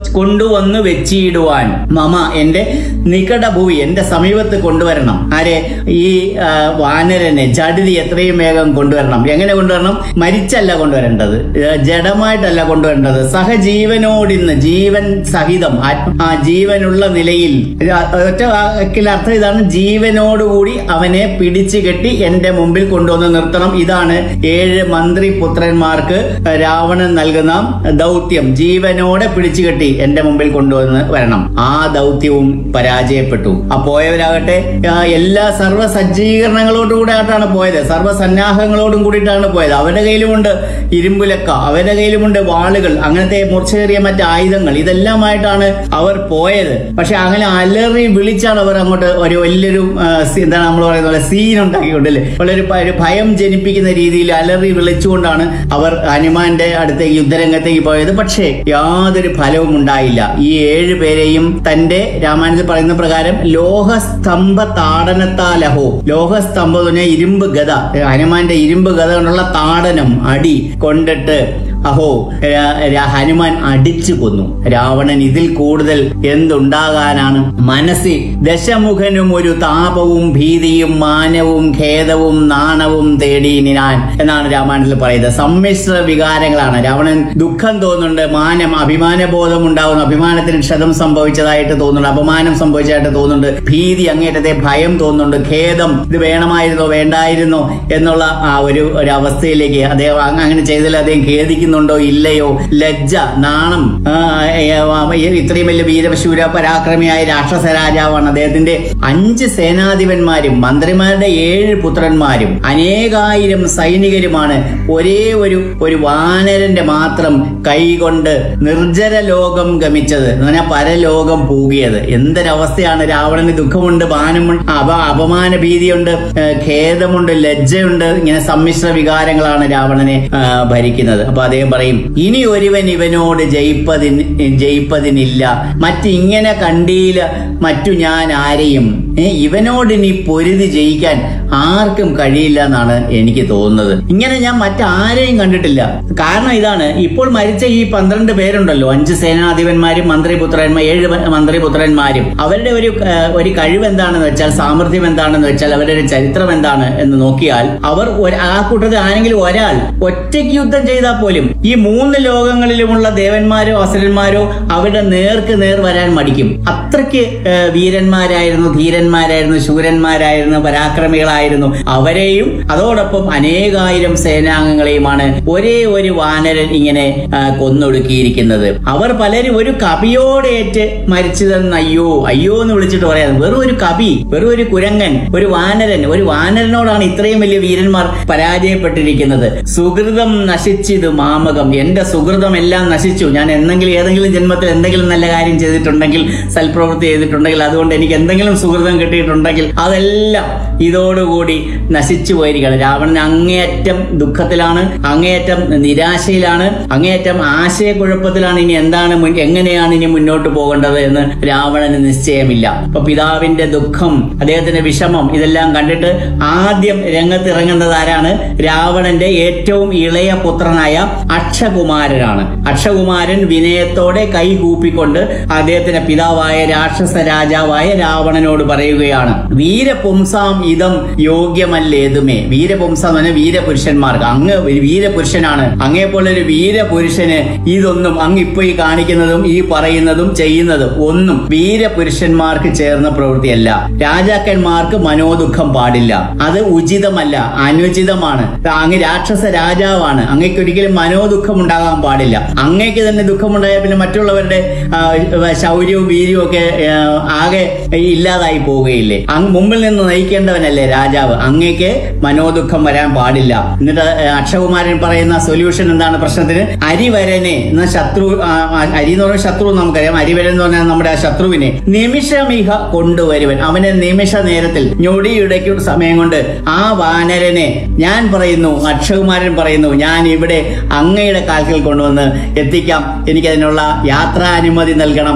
കൊണ്ടുവന്ന് വെച്ചിടുവാൻ മമ എന്റെ നികടഭൂവി എന്റെ സമീപത്ത് കൊണ്ടുവരണം ആരെ ഈ ആ, വാനരനെ ജഡിതി എത്രയും വേഗം കൊണ്ടുവരണം എങ്ങനെ കൊണ്ടുവരണം മരിച്ചല്ല കൊണ്ടുവരേണ്ടത് ഏ, ജഡമായിട്ടല്ല കൊണ്ടുവരേണ്ടത് സഹജീവനോടിന്ന് ജീവൻ സഹിതം ആത്മ- ആ ജീവനുള്ള നിലയിൽ ഇത് ഒറ്റ വാക്കിൽ അർത്ഥം ഇതാണ് ജീവനോടുകൂടി അവനെ പിടിച്ചു കെട്ടി എന്റെ മുമ്പിൽ കൊണ്ടുവന്ന് നിർത്തണം ഇതാണ് ഏഴ് മന്ത്രി പുത്രന്മാർക്ക് രാവണൻ നൽകുന്ന ദൗത്യം ജീവനോടെ പിടിച്ചു കെട്ടി എന്റെ മുമ്പിൽ കൊണ്ടുവന്ന് വരണം ആ ദൗത്യവും പരാജയപ്പെട്ടു ആ പോയവരാകട്ടെ ആ, എല്ലാ സർവ്വ സജ്ജീകരണങ്ങളോടുകൂടെ ആയിട്ടാണ് പോയത് സർവ്വ സന്നാഹങ്ങളോടും കൂടിയിട്ടാണ് പോയത് അവരുടെ കയ്യിലുമുണ്ട് ഇരുമ്പുലക്ക അവരുടെ കയ്യിലുമുണ്ട് വാളുകൾ അങ്ങനത്തെ മൂർച്ചയേറിയ മറ്റ് ആയുധങ്ങൾ ഇതെല്ലാമായിട്ടാണ് അവർ പോയത് പക്ഷെ അങ്ങനെ അലറി വിളിച്ചാണ് അവർ അങ്ങോട്ട് ഒരു വലിയൊരു ആ, സി- എന്താണ് നമ്മൾ പറയുന്ന പോലെ സീൻ ഉണ്ടാക്കിക്കൊണ്ടല്ലേ വളരെ പ- ഒരു ഭയം ജനിപ്പിക്കുന്ന രീതിയിൽ അലറി വിളിച്ചുകൊണ്ടാണ് അവർ ഹനുമാന്റെ അടുത്തേക്ക് യുദ്ധരംഗത്തേക്ക് പോയത് പക്ഷേ യാതൊരു ഫലവും ഉണ്ടായില്ല ഈ ഏഴ് പേരെയും തന്റെ രാമായണത്തിൽ പറയുന്ന പ്രകാരം ലോഹസ്തംഭ താടനത്താലഹോ ലോഹസ്തംഭം എന്ന് പറഞ്ഞാൽ ഇരുമ്പ് ഗത ഹനുമാന്റെ ഇരുമ്പ് ഗത കൊണ്ടുള്ള താടനം അടി കൊണ്ടിട്ട് അഹോ രാ- രാ- ഹനുമാൻ അടിച്ചു കൊന്നു രാവണൻ ഇതിൽ കൂടുതൽ എന്തുണ്ടാകാനാണ് മനസ്സിൽ ദശമുഖനും ഒരു താപവും ഭീതിയും മാനവും ഖേദവും നാണവും തേടി ഞാൻ എന്നാണ് രാമായണത്തിൽ പറയുന്നത് സമ്മിശ്ര വികാരങ്ങളാണ് രാവണൻ ദുഃഖം തോന്നുന്നുണ്ട് മാനം അഭിമാന ബോധം ഉണ്ടാവുന്നു അഭിമാനത്തിന് ക്ഷതം സംഭവിച്ചതായിട്ട് തോന്നുന്നുണ്ട് അപമാനം സംഭവിച്ചതായിട്ട് തോന്നുന്നുണ്ട് ഭീതി അങ്ങേറ്റത്തെ ഭയം തോന്നുന്നുണ്ട് ഖേദം ഇത് വേണമായിരുന്നോ വേണ്ടായിരുന്നോ എന്നുള്ള ആ ഒരു ഒരു അവസ്ഥയിലേക്ക് അദ്ദേഹം അങ് അങ്ങനെ ചെയ്തതിൽ അദ്ദേഹം ഖേദിക്കുന്നുണ്ടോ ഇല്ലയോ ലജ്ജ നാണം ആ, ഏ, ആ, ഇത്രയും വലിയ വീരശൂര പരാക്രമിയായ രാക്ഷസ രാജാവാണ് അദ്ദേഹത്തിന്റെ അഞ്ച് സേനാധിപന്മാരും മന്ത്രിമാരുടെ ഏഴ് പുത്രന്മാരും അനേകായിരം സൈനികരുമാണ് ഒരേ ഒരു ഒരു വാനരന്റെ മാത്രം കൈകൊണ്ട് നിർജ്ജര ലോകം ഗമിച്ചത് എന്ന് പറഞ്ഞാൽ പരലോകം പൂകിയത് എന്തൊരവസ്ഥയാണ് രാവണന് ദുഃഖമുണ്ട് മാനമുണ്ട് അപ അപമാന ഭീതിയുണ്ട് ഏ, ഖേദമുണ്ട് ലജ്ജയുണ്ട് ഇങ്ങനെ സമ്മിശ്ര വികാരങ്ങളാണ് രാവണനെ ആ, ഭരിക്കുന്നത് അപ്പൊ അദ്ദേഹം പറയും ഇനി ഒരുവൻ ഇവനോട് ജയിപ്പതിന് ജയിപ്പതിനില്ല മറ്റിങ്ങനെ കണ്ടീല മറ്റു ഞാൻ ആരെയും ഏ, ഇവനോട് ഇനി പൊരുതി ജയിക്കാൻ ആർക്കും കഴിയില്ല എന്നാണ് എനിക്ക് തോന്നുന്നത് ഇങ്ങനെ ഞാൻ മറ്റാരെയും കണ്ടിട്ടില്ല കാരണം ഇതാണ് ഇപ്പോൾ മരിച്ച ഈ പന്ത്രണ്ട് പേരുണ്ടല്ലോ അഞ്ച് സേനാധിപന്മാരും മന്ത്രിപുത്രന്മാർ ഏഴ് മ- മന്ത്രിപുത്രന്മാരും അവരുടെ ഒരു ആ, ഒരു കഴിവ് എന്താണെന്ന് വെച്ചാൽ സാമർഥ്യം എന്താണെന്ന് വെച്ചാൽ അവരുടെ ഒരു ചരിത്രം എന്താണ് എന്ന് നോക്കിയാൽ അവർ ഒരു- ആ കൂട്ടത്തിൽ ആരെങ്കിലും ഒരാൾ ഒറ്റയ്ക്ക് യുദ്ധം ചെയ്താൽ പോലും ഈ മൂന്ന് ലോകങ്ങളിലുമുള്ള ദേവന്മാരോ അസുരന്മാരോ അവരുടെ നേർക്ക് നേർ വരാൻ മടിക്കും അത്രയ്ക്ക് ആ, വീരന്മാരായിരുന്നു ധീരന്മാരായിരുന്നു ശൂരന്മാരായിരുന്നു പരാക്രമികളായിരുന്നു അവരെയും അതോടൊപ്പം അനേകായിരം സേനാംഗങ്ങളെയുമാണ് ഒരേ ഒരു വാനരൻ ഇങ്ങനെ ആ, കൊന്നൊടുക്കിയിരിക്കുന്നത് അവർ പലരും ഒരു കവിയോടേറ്റ് മരിച്ചതെന്ന് അയ്യോ അയ്യോ എന്ന് വിളിച്ചിട്ട് പറയാം വെറും ഒരു കവി വെറും ഒരു കുരങ്ങൻ ഒരു വാനരൻ ഒരു വാനരനോടാണ് ഇത്രയും വലിയ വീരന്മാർ പരാജയപ്പെട്ടിരിക്കുന്നത് സുഹൃതം നശിച്ചിത് മാമകം എന്റെ സുഹൃതം എല്ലാം നശിച്ചു ഞാൻ എന്തെങ്കിലും ഏതെങ്കിലും ജന്മത്തിൽ എന്തെങ്കിലും നല്ല കാര്യം ചെയ്തിട്ടുണ്ടെങ്കിൽ സൽപ്രവൃത്തി ചെയ്തിട്ടുണ്ടെങ്കിൽ അതുകൊണ്ട് എനിക്ക് എന്തെങ്കിലും സുഹൃതം കിട്ടിയിട്ടുണ്ടെങ്കിൽ അതെല്ലാം ഇതോടുകൂടി നശിച്ചു പോയിരിക്കുകയാണ് രാവണൻ അങ്ങേയറ്റം ദുഃഖത്തിലാണ് അങ്ങേയറ്റം നിരാശയിലാണ് അങ്ങേയറ്റം ആശയക്കുഴപ്പത്തിലാണ് ഇനി എന്താണ് മുൻ- എങ്ങനെയാണ് ഇനി മുന്നോട്ട് പോകേണ്ടത് എന്ന് രാവണന് നിശ്ചയമില്ല അപ്പൊ പിതാവിന്റെ ദുഃഖം അദ്ദേഹത്തിന്റെ വിഷമം ഇതെല്ലാം കണ്ടിട്ട് ആദ്യം രംഗത്തിറങ്ങുന്നത് ആരാണ് രാവണന്റെ ഏറ്റവും ഇളയ പുത്രനായ അക്ഷകുമാരനാണ് അക്ഷകുമാരൻ വിനയത്തോടെ കൈകൂപ്പിക്കൊണ്ട് അദ്ദേഹത്തിന്റെ പിതാവായ രാക്ഷസ രാജാവായ രാവണനോട് പറയുകയാണ് വീരപുംസാം ഇതം യോഗ്യമല്ലേതുമേ വീരപുംസം എന്ന് പറഞ്ഞാൽ വീരപുരുഷന്മാർക്ക് അങ്ങ് ഒരു വീരപുരുഷനാണ് അങ്ങേ പോലെ ഒരു വീരപുരുഷന് ഇതൊന്നും അങ്ങ് ഇപ്പൊ ഈ കാണിക്കുന്നതും ഈ പറയുന്നതും ചെയ്യുന്നതും ഒന്നും വീരപുരുഷന്മാർക്ക് ചേർന്ന പ്രവൃത്തിയല്ല രാജാക്കന്മാർക്ക് മനോദുഃഖം പാടില്ല അത് ഉചിതമല്ല അനുചിതമാണ് അങ്ങ് രാക്ഷസ രാജാവാണ് അങ്ങയ്ക്ക് ഒരിക്കലും മനോദുഃഖം ഉണ്ടാകാൻ പാടില്ല അങ്ങയ്ക്ക് തന്നെ ദുഃഖമുണ്ടായാൽ പിന്നെ മറ്റുള്ളവരുടെ ആ, ശൗര്യവും വീര്യവും ഒക്കെ ആ, ആകെ ഇല്ലാതായി പോവുകയില്ലേ അങ്ങ് മുമ്പിൽ നിന്ന് നയിക്കേണ്ടവനല്ലേ രാജാവ് അങ്ങേക്ക് മനോദുഃഖം വരാൻ പാടില്ല എന്നിട്ട് അക്ഷകുമാരൻ പറയുന്ന സൊല്യൂഷൻ എന്താണ് പ്രശ്നത്തിന് അരിവരനെ എന്ന ശത്രു ആ, ആ, അരി എന്ന് പറഞ്ഞ ശത്രു നമുക്കറിയാം അരിവരൻ എന്ന് പറഞ്ഞാൽ നമ്മുടെ ആ ശത്രുവിനെ നിമിഷമിഹ കൊണ്ടുവരുവൻ അവനെ നിമിഷ നേരത്തിൽ ഞൊടിയിടയ്ക്ക് സമയം കൊണ്ട് ആ വാനരനെ ഞാൻ പറയുന്നു അക്ഷകുമാരൻ പറയുന്നു ഞാൻ ഇവിടെ അങ്ങയുടെ കാൽക്കൽ കൊണ്ടുവന്ന് എത്തിക്കാം എനിക്കതിനുള്ള യാത്രാനുമതി നൽകണം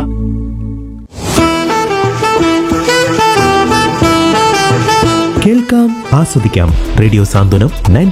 കേൾക്കാം ആസ്വദിക്കാം റേഡിയോ സാന്ത്വനം നയൻറ്റി